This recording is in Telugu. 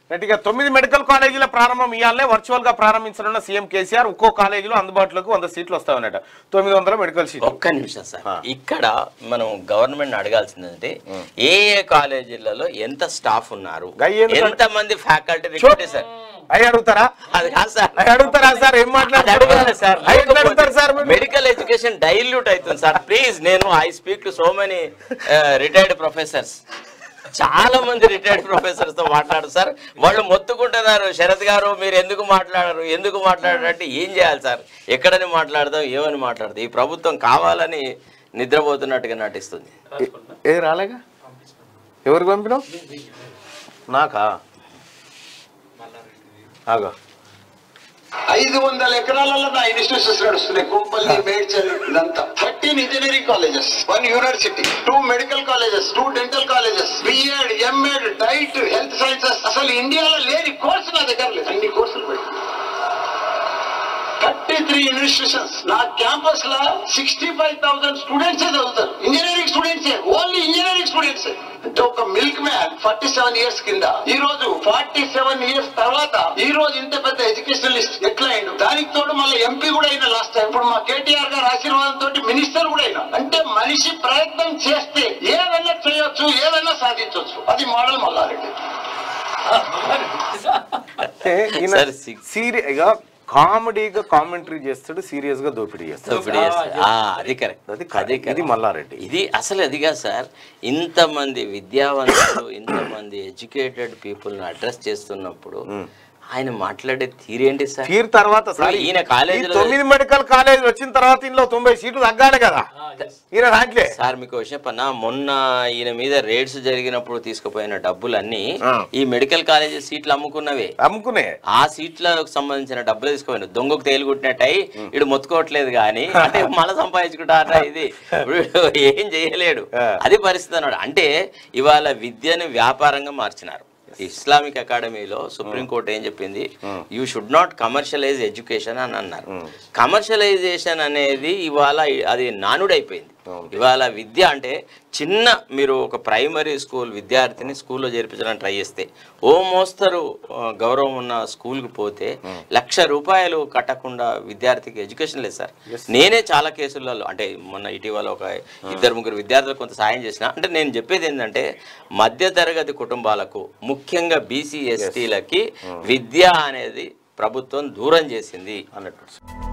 గట్టిగా తొమ్మిది మెడికల్ కాలేజీల ప్రారంభం ఇవ్వాలనే వర్చువల్ గా ప్రారంభించనున్న సీఎం కేసీఆర్ ఒక్కో కాలేజీలో అందుబాటులోకి వంద సీట్లు వస్తాయన్నట తొమ్మిది వందల మెడికల్ సీట్లు ఒక్క నిమిషం సార్ ఇక్కడ మనం గవర్నమెంట్ అడగాల్సిందంటే ఏ ఏ కాలేజీలలో ఎంత స్టాఫ్ ఉన్నారు గయ్య ఎందుకు ఎంత మంది ఫ్యాకల్టీ రిక్రూట్ సార్ అవి అడుగుతారా అది కాదు సార్ అవి అడుగుతారా సార్ ఏం అది అడగాలి మాట్లాడతారు సార్ అవి ఎట్లా అడుగుతారు సార్ మీరు? మెడికల్ ఎడ్యుకేషన్ డైల్యూట్ అవుతుంది సార్ ప్లీజ్ నేను I speak to so many retired professors చాలా మంది రిటైర్డ్ ప్రొఫెసర్స్ తో మాట్లాడు సార్ వాళ్ళు మొత్తుకుంటున్నారు శరత్ గారు మీరు ఎందుకు మాట్లాడరు ఎందుకు మాట్లాడరు అంటే ఏం చేయాలి సార్ ఎక్కడని మాట్లాడదాం ఏమని మాట్లాడదాం ఈ ప్రభుత్వం కావాలని నిద్రపోతున్నట్టుగా నటిస్తుంది ఏ రాలేగా ఎవరికి పంపినావు నాకా ఆగా ఐదు వందల ఎకరాలలో నా ఇన్స్టిట్యూషన్స్ నడుస్తున్నాయి కుంపల్లి మేడ్చల్ ఇదంతా thirteen engineering colleges one university two medical colleges two dental colleges BEd MEd DIET health sciences అసలు ఇండియాలో లేని కోర్సు నా దగ్గర లేదు అన్ని కోర్సులు పెట్టి థర్టీ త్రీ ఇన్స్టిట్యూషన్స్ నా క్యాంపస్ లో సిక్స్టీ ఫైవ్ థౌసండ్ స్టూడెంట్స్ చదువుతారు engineering students only engineering students అంటే ఒక milkman forty seven years కింద ఈ రోజు ఫార్టీ సెవెన్ ఇయర్స్ తర్వాత ఈ రోజు ఇంత పెద్ద ఎడ్యుకేషనలిస్ట్ ఎట్లా అయిండు దానికి తోడు మళ్ళీ ఎంపీ కూడా అయినా లాస్ట్ టైం ఇప్పుడు మా కేటీఆర్ గారి ఆశీర్వాదం తోటి మినిస్టర్ కూడా అయినా అంటే మనిషి ప్రయత్నం చేస్తే ఏదైనా చేయొచ్చు ఏదైనా సాధించవచ్చు అది మోడల్ మల్లారెడ్డి అంటే ఈయన సార్, సి- సీరియస్ గా కామెడీగా కామెంటరీ చేస్తాడు సీరియస్ గా దోపిడీ చేస్తాడు దోపిడీ చేస్తారు. ఆ, అది కరెక్ట్ అది అదే ఇది correct. మల్లారెడ్డి ఇది అసలు అదిగా సార్ ఇంతమంది విద్యావంతులు ఇంతమంది ఎడ్యుకేటెడ్ పీపుల్ని అడ్రస్ చేస్తున్నప్పుడు ఆయన మాట్లాడే తీరేంటి సార్ తీరు తర్వాత సార్ ఇప్పుడు ఈయన ఈ కాలేజీలో తొమ్మిది మెడికల్ కాలేజీలు వచ్చిన తర్వాత ఇందులో తొంభై సీట్లు తగ్గాలి కదా ఈయన రాట్లే సార్ మీకు విషయం పన్నా మొన్న ఈయన మీద రేట్స్ జరిగినప్పుడు తీసుకుపోయిన డబ్బులన్నీ ఆ. ఈ మెడికల్ కాలేజీ సీట్లు అమ్ముకున్నవే అమ్ముకునే ఆ సీట్లకు సంబంధించిన డబ్బులు తీసుకుపోయిన దొంగకు తేలుగుట్టినట్టయి ఇడు మొత్తుకోవట్లేదు కానీ అంటే మళ్ళీ సంపాదించుకుంటారా ఇది ఇప్పుడు ఏం చేయలేడు ఆ. అది పరిస్థితి అన్నాడు అంటే ఇవాళ విద్యను వ్యాపారంగా మార్చినారు ఇస్లామిక్ అకాడమీలో సుప్రీంకోర్టు ఏం చెప్పింది you should not commercialise education అని అన్నారు కమర్షియలైజేషన్ అనేది ఇవాళ అది నానుడైపోయింది ఇవాళ విద్య అంటే చిన్న మీరు ఒక ప్రైమరీ స్కూల్ విద్యార్థిని స్కూల్లో చేర్పించడానికి ట్రై చేస్తే ఓ మోస్తరు ఆ, గౌరవం ఉన్న స్కూల్కి పోతే లక్ష రూపాయలు కట్టకుండా విద్యార్థికి ఎడ్యుకేషన్ లేదు సార్ నేనే చాలా కేసులలో అంటే మొన్న ఇటీవల ఒక ఇద్దరు ముగ్గురు విద్యార్థులకు కొంత సాయం చేసిన అంటే నేను చెప్పేది ఏంటంటే మధ్యతరగతి కుటుంబాలకు ముఖ్యంగా బీసీ ఎస్టీలకి విద్య అనేది ప్రభుత్వం దూరం చేసింది అన్నట్టు